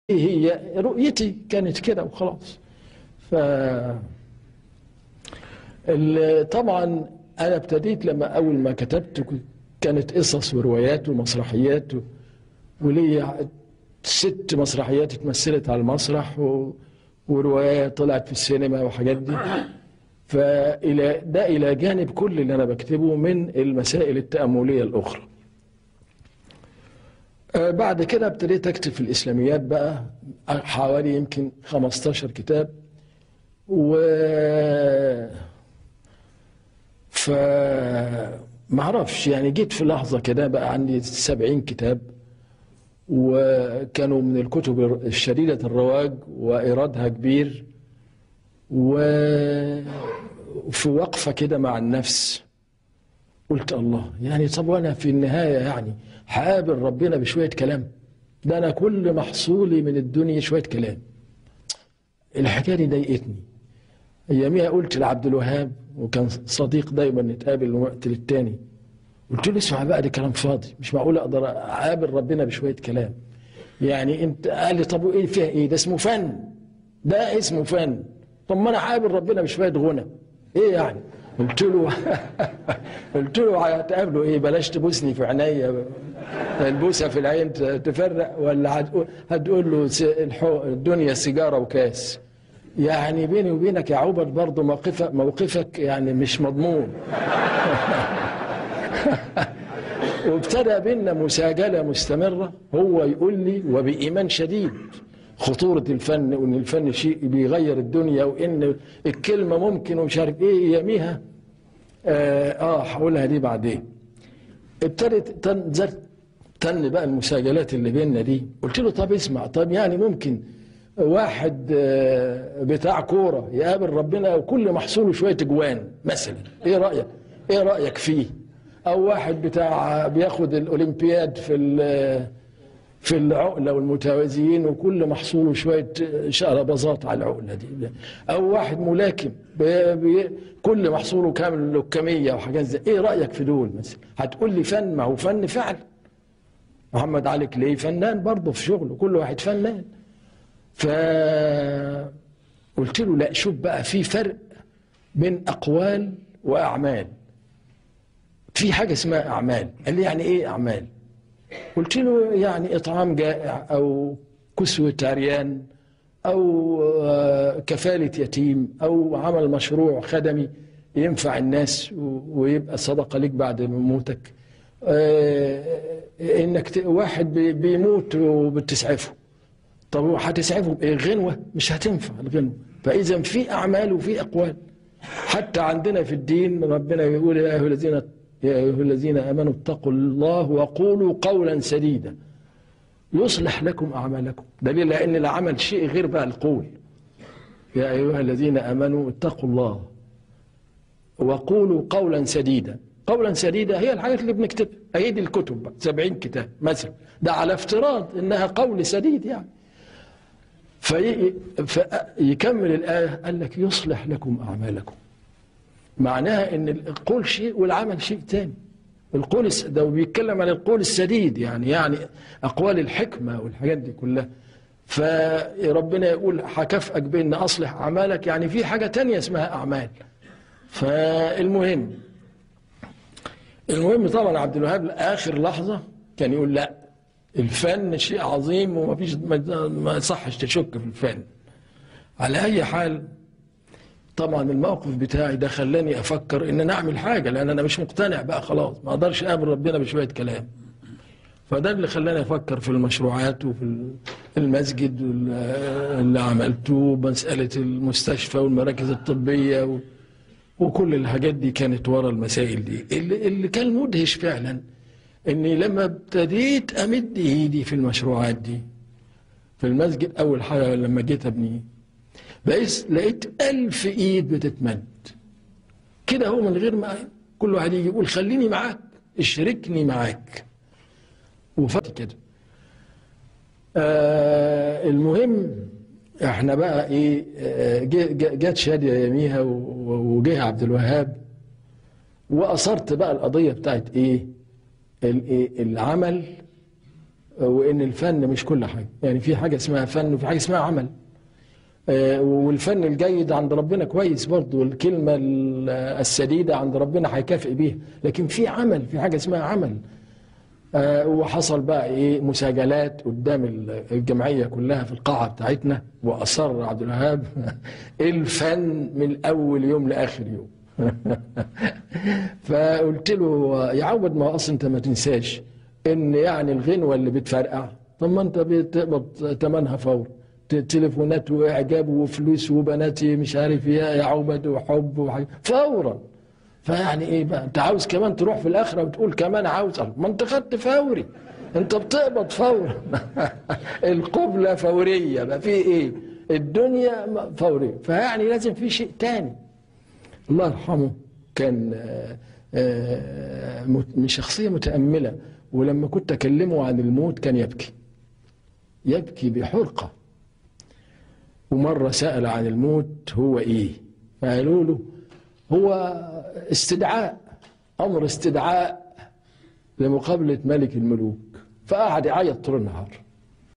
هي رؤيتي كانت كده وخلاص ف ال- طبعا انا ابتديت لما اول ما كتبت كانت قصص وروايات ومسرحيات و- وليا ست مسرحيات اتمثلت على المسرح و... ورواية طلعت في السينما وحاجات دي فإلى ده إلى جانب كل اللي أنا بكتبه من المسائل التأملية الأخرى آه، بعد كده ابتديت أكتب في الإسلاميات بقى حوالي يمكن 15 كتاب و ف معرفش يعني جيت في لحظة كده بقى عندي 70 كتاب وكانوا من الكتب الشديدة الرواج وإيرادها كبير وفي وقفة كده مع النفس قلت الله يعني طب وأنا في النهاية يعني هقابل ربنا بشوية كلام ده أنا كل محصولي من الدنيا شوية كلام الحكاية دي ضايقتني أياميها قلت لعبد الوهاب وكان صديق دايما نتقابل من وقت للتاني قلت له اسمع بقى ده كلام فاضي مش معقول اقدر اقابل ربنا بشويه كلام يعني انت قال لي طب وايه فيها ايه ده اسمه فن ده اسمه فن طب ما انا هقابل ربنا بشويه غنى ايه يعني قلت له قلت له هتقابله ايه بلاش تبوسني في عينيا البوسه في العين تفرق ولا هتقول هتقول له س- الحو- الدنيا سيجاره وكاس يعني بيني وبينك يا عبد برضه موقفك موقفك يعني مش مضمون وابتدى بينا مساجلة مستمرة هو يقول لي وبإيمان شديد خطورة الفن وإن الفن شيء بيغير الدنيا وإن الكلمة ممكن ومش عارف إيه يميها آه, آه هقولها دي بعدين ابتدت تنزل تن بقى المساجلات اللي بيننا دي قلت له طب اسمع طب يعني ممكن واحد آه، بتاع كورة يقابل ربنا وكل محصوله شوية جوان مثلا ايه رأيك ايه رأيك فيه او واحد بتاع بياخد الاولمبياد في ال- في العقلة والمتوازيين وكل محصوله شوية شقرباظات على العقلة دي أو واحد ملاكم بي بي كل محصوله كامل لكمية وحاجات زي إيه رأيك في دول مثلا هتقول لي فن ما هو فن فعل محمد علي كلي فنان برضه في شغله كل واحد فنان ف قلت له لا شوف بقى في فرق بين أقوال وأعمال في حاجة اسمها أعمال قال لي يعني إيه أعمال قلت له يعني إطعام جائع أو كسوة عريان أو آه، كفالة يتيم أو عمل مشروع خدمي ينفع الناس و- ويبقى صدقة لك بعد موتك آه، إنك ت- واحد بي- بيموت وبتسعفه طب هتسعفه بإيه غنوة مش هتنفع الغنوة فإذا في أعمال وفي أقوال حتى عندنا في الدين ربنا يقول يا أيها الذين يا أيها الذين آمنوا اتقوا الله وقولوا قولا سديدا يصلح لكم أعمالكم دليل أن العمل شيء غير بقى القول يا أيها الذين آمنوا اتقوا الله وقولوا قولا سديدا قولا سديدا هي الحاجات اللي بنكتبها هي دي الكتب بقى 70 كتاب مثلا ده على افتراض انها قول سديد يعني في فيكمل الآية قال لك يصلح لكم أعمالكم معناها ان القول شيء والعمل شيء تاني القول الس- ده بيتكلم عن القول السديد يعني يعني اقوال الحكمه والحاجات دي كلها فربنا يقول هكافئك بان اصلح اعمالك يعني في حاجه تانية اسمها اعمال فالمهم المهم طبعا عبد الوهاب لاخر لحظه كان يقول لا الفن شيء عظيم وما فيش ما ما يصحش تشك في الفن على اي حال طبعا الموقف بتاعي ده خلاني افكر ان انا اعمل حاجه لان انا مش مقتنع بقى خلاص ما اقدرش اقابل ربنا بشويه كلام فده اللي خلاني افكر في المشروعات وفي المسجد وال- اللي عملته مساله المستشفى والمراكز الطبيه و- وكل الحاجات دي كانت ورا المسائل دي اللي, اللي كان مدهش فعلا اني لما ابتديت امد ايدي في المشروعات دي في المسجد اول حاجه لما جيت ابنيه بقيت لقيت ألف إيد بتتمد كده هو من غير ما كل واحد يجي يقول خليني معاك اشركني معاك وفات كده آه المهم احنا بقى ايه آه، جه- جه- جت شادية يميها و- وجه عبد الوهاب واثرت بقى القضيه بتاعت ايه ال- إيه؟ العمل وان الفن مش كل حاجه يعني في حاجه اسمها فن وفي حاجه اسمها عمل آه، والفن الجيد عند ربنا كويس برضه والكلمه ال- السديده عند ربنا هيكافئ بيها لكن في عمل في حاجه اسمها عمل آه، وحصل بقى ايه مساجلات قدام ال- الجمعيه كلها في القاعه بتاعتنا واصر عبد الوهاب الفن من اول يوم لاخر يوم فقلت له يا عود ما اصلا انت ما تنساش ان يعني الغنوه اللي بتفرقع طب ما انت بتقبض ثمنها فور ت- تليفونات واعجاب وفلوس وبنات مش عارف ايه يا عبد وحب وحاجة فورا فيعني ايه بقى انت عاوز كمان تروح في الاخره وتقول كمان عاوز ما انت خدت فوري انت بتقبض فورا القبله فوريه بقى في ايه الدنيا فوريه فيعني لازم في شيء تاني الله يرحمه كان آه، آه، مت- من شخصية متأملة ولما كنت أكلمه عن الموت كان يبكي يبكي بحرقة ومرة سأل عن الموت هو إيه فقالوا له هو استدعاء أمر استدعاء لمقابلة ملك الملوك فقعد يعيط طول النهار